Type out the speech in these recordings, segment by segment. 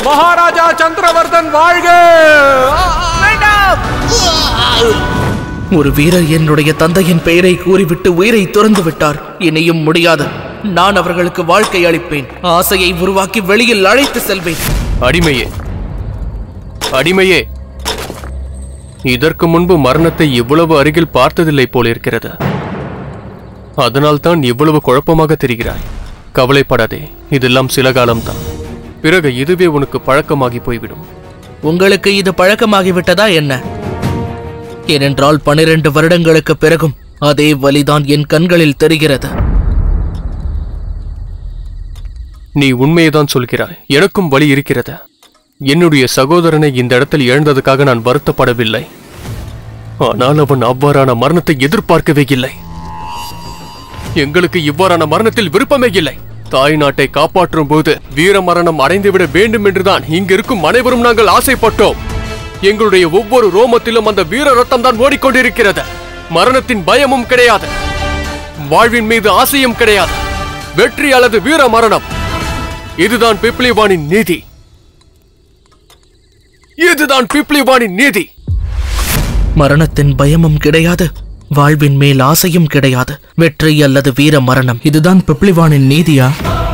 மகாராஜா சந்திரவர்தன் வாழ்க ஒரு வீரர் என்னுடைய தந்தையின் பெயரை கூறிவிட்டு உயிரை துறந்து விட்டார் இனியும் முடியாது நான் அவர்களுக்கு வாழ்க்கை அளிப்பேன் ஆசையை உருவாக்கி வெளியில் அழைத்து செல்வேன் அடிமையே அடிமையே இதற்கு முன்பு மரணத்தை இவ்வளவு அருகில் பார்த்ததில்லை போலிருக்கிறது அதனால்தான் இவ்வளவு குழப்பமாக தெரிகிறாய் கவலைப்படாதே இதெல்லாம் சில காலம்தான் பிறகு இதுவே உனக்கு பழக்கமாகி போய்விடும் உங்களுக்கு இது பழக்கமாகிவிட்டதா என்ன ஏனென்றால் பனிரெண்டு வருடங்களுக்கு பிறகும் அதே வலிதான் என் கண்களில் தெரிகிறது நீ உண்மையைதான் சொல்கிறாய் எனக்கும் வழி இருக்கிறது என்னுடைய சகோதரனை இந்த இடத்தில் இழந்ததுக்காக நான் வருத்தப்படவில்லை ஆனால் அவன் அவ்வாறான மரணத்தை எதிர்பார்க்கவே இல்லை எங்களுக்கு இவ்வாறான மரணத்தில் விருப்பமே இல்லை தாய் நாட்டை காப்பாற்றும் போது வீர மரணம் அடைந்துவிட வேண்டும் என்றுதான் இங்கிருக்கும் அனைவரும் நாங்கள் ஆசைப்பட்டோம் எங்களுடைய ஒவ்வொரு ரோமத்திலும் அந்த வீர ரத்தம் தான் ஓடிக்கொண்டிருக்கிறது மரணத்தின் பயமும் கிடையாது வாழ்வின் மீது ஆசையும் கிடையாது வெற்றி அல்லது வீர மரணம் இதுதான் பிப்ளிவானின் நீதி இதுதான் பிப்ளிவானின் நீதி மரணத்தின் பயமும் கிடையாது வாழ்வின் மேல் ஆசையும் கிடையாது வெற்றி அல்லது வீர மரணம் இதுதான் பிப்ளிவானின் நீதியா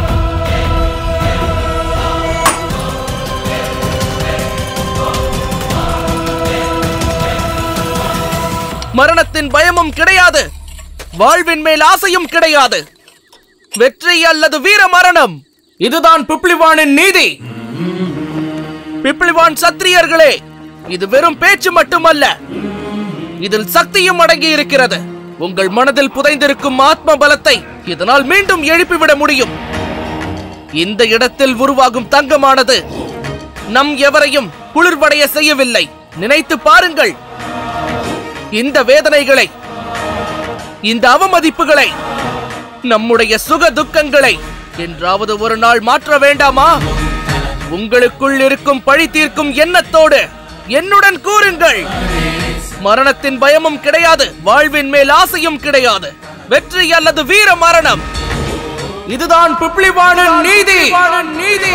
மரணத்தின் பயமும் கிடையாது வாழ்வின் மேல் ஆசையும் கிடையாது வெற்றி அல்லது வீர மரணம் இதுதான் பிப்ளிவானின் நீதி பிப்ளிவான் சத்திரியர்களே இது வெறும் பேச்சு மட்டுமல்ல இதில் சக்தியும் அடங்கி இருக்கிறது உங்கள் மனதில் புதைந்திருக்கும் ஆத்ம பலத்தை இதனால் மீண்டும் எழுப்பிவிட முடியும் இந்த இடத்தில் உருவாகும் தங்கமானது நம் எவரையும் குளிர்வடைய செய்யவில்லை நினைத்து பாருங்கள் இந்த வேதனைகளை இந்த அவமதிப்புகளை நம்முடைய சுக துக்கங்களை என்றாவது ஒரு நாள் மாற்ற வேண்டாமா உங்களுக்குள் இருக்கும் பழி தீர்க்கும் எண்ணத்தோடு என்னுடன் கூறுங்கள் மரணத்தின் பயமும் கிடையாது வாழ்வின் மேல் ஆசையும் கிடையாது வெற்றி அல்லது வீர மரணம் இதுதான் பிப்ளிவானின் நீதி நீதி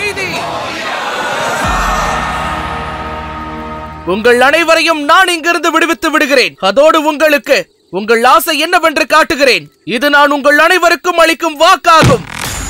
உங்கள் அனைவரையும் நான் இங்கிருந்து விடுவித்து விடுகிறேன் அதோடு உங்களுக்கு உங்கள் ஆசை என்னவென்று காட்டுகிறேன் இது நான் உங்கள் அனைவருக்கும் அளிக்கும் வாக்காகும்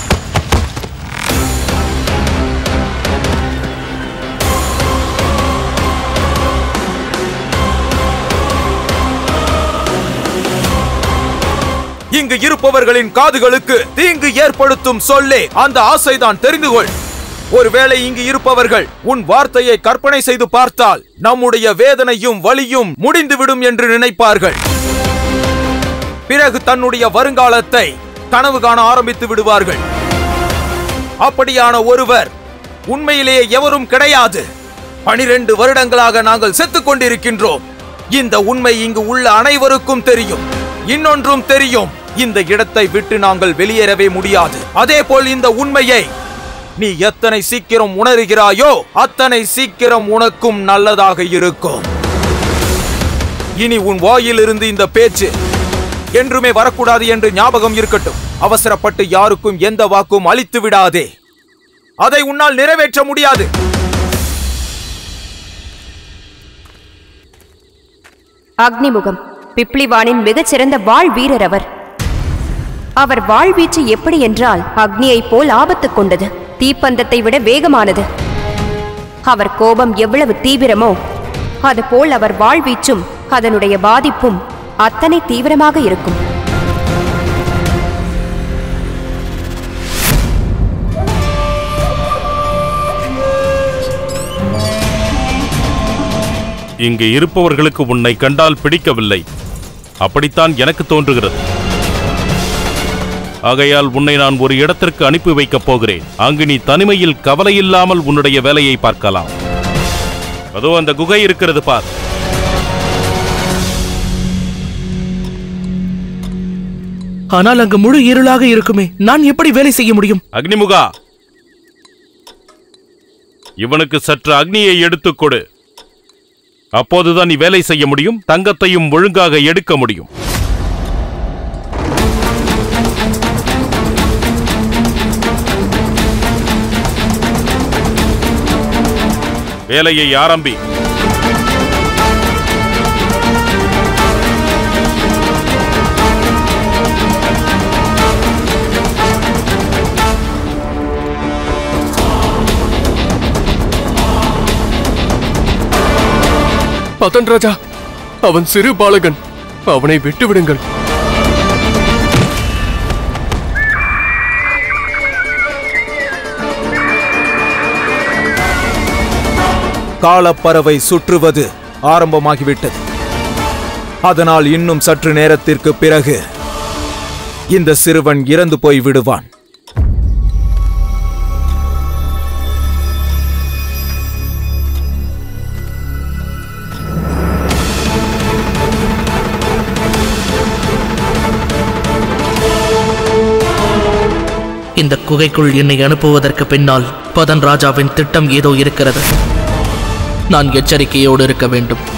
இங்கு இருப்பவர்களின் காதுகளுக்கு தீங்கு ஏற்படுத்தும் சொல்லே அந்த ஆசைதான் தெரிந்து கொள் ஒருவேளை இங்கு இருப்பவர்கள் உன் வார்த்தையை கற்பனை செய்து பார்த்தால் நம்முடைய வேதனையும் வலியும் முடிந்துவிடும் என்று நினைப்பார்கள் பிறகு தன்னுடைய வருங்காலத்தை கனவு காண ஆரம்பித்து விடுவார்கள் அப்படியான ஒருவர் உண்மையிலேயே எவரும் கிடையாது பனிரெண்டு வருடங்களாக நாங்கள் செத்துக் கொண்டிருக்கின்றோம் இந்த உண்மை இங்கு உள்ள அனைவருக்கும் தெரியும் இன்னொன்றும் தெரியும் இந்த இடத்தை விட்டு நாங்கள் வெளியேறவே முடியாது அதே போல் இந்த உண்மையை நீ எத்தனை சீக்கிரம் உணர்கிறாயோ அத்தனை சீக்கிரம் உனக்கும் நல்லதாக இருக்கும் இனி உன் வாயிலிருந்து இந்த பேச்சு என்றுமே வரக்கூடாது என்று ஞாபகம் இருக்கட்டும் அவசரப்பட்டு யாருக்கும் எந்த வாக்கும் அளித்து விடாதே அதை உன்னால் நிறைவேற்ற முடியாது அக்னிமுகம் பிப்ளிவானின் மிகச்சிறந்த வாழ் வீரர் அவர் அவர் வாழ்வீச்சு எப்படி என்றால் அக்னியைப் போல் ஆபத்து கொண்டது தீப்பந்தத்தை விட வேகமானது அவர் கோபம் எவ்வளவு தீவிரமோ அதுபோல் அவர் வாழ்வீச்சும் அதனுடைய பாதிப்பும் அத்தனை தீவிரமாக இருக்கும் இங்கு இருப்பவர்களுக்கு உன்னை கண்டால் பிடிக்கவில்லை அப்படித்தான் எனக்கு தோன்றுகிறது ஆகையால் உன்னை நான் ஒரு இடத்திற்கு அனுப்பி வைக்கப் போகிறேன் அங்கு நீ தனிமையில் கவலையில்லாமல் உன்னுடைய வேலையை பார்க்கலாம் அதோ அந்த குகை இருக்கிறது பார் ஆனால் அங்கு முழு இருளாக இருக்குமே நான் எப்படி வேலை செய்ய முடியும் அக்னிமுகா இவனுக்கு சற்று அக்னியை எடுத்துக் கொடு அப்போதுதான் நீ வேலை செய்ய முடியும் தங்கத்தையும் ஒழுங்காக எடுக்க முடியும் வேலையை ஆரம்பி மதன் ராஜா அவன் சிறு பாலகன் அவனை விட்டுவிடுங்கள் காலப்பறவை சுற்றுவது ஆரம்பமாகிவிட்டது அதனால் இன்னும் சற்று நேரத்திற்கு பிறகு இந்த சிறுவன் இறந்து போய் விடுவான் இந்த குகைக்குள் என்னை அனுப்புவதற்கு பின்னால் பதன் ராஜாவின் திட்டம் ஏதோ இருக்கிறது நான் எச்சரிக்கையோடு இருக்க வேண்டும்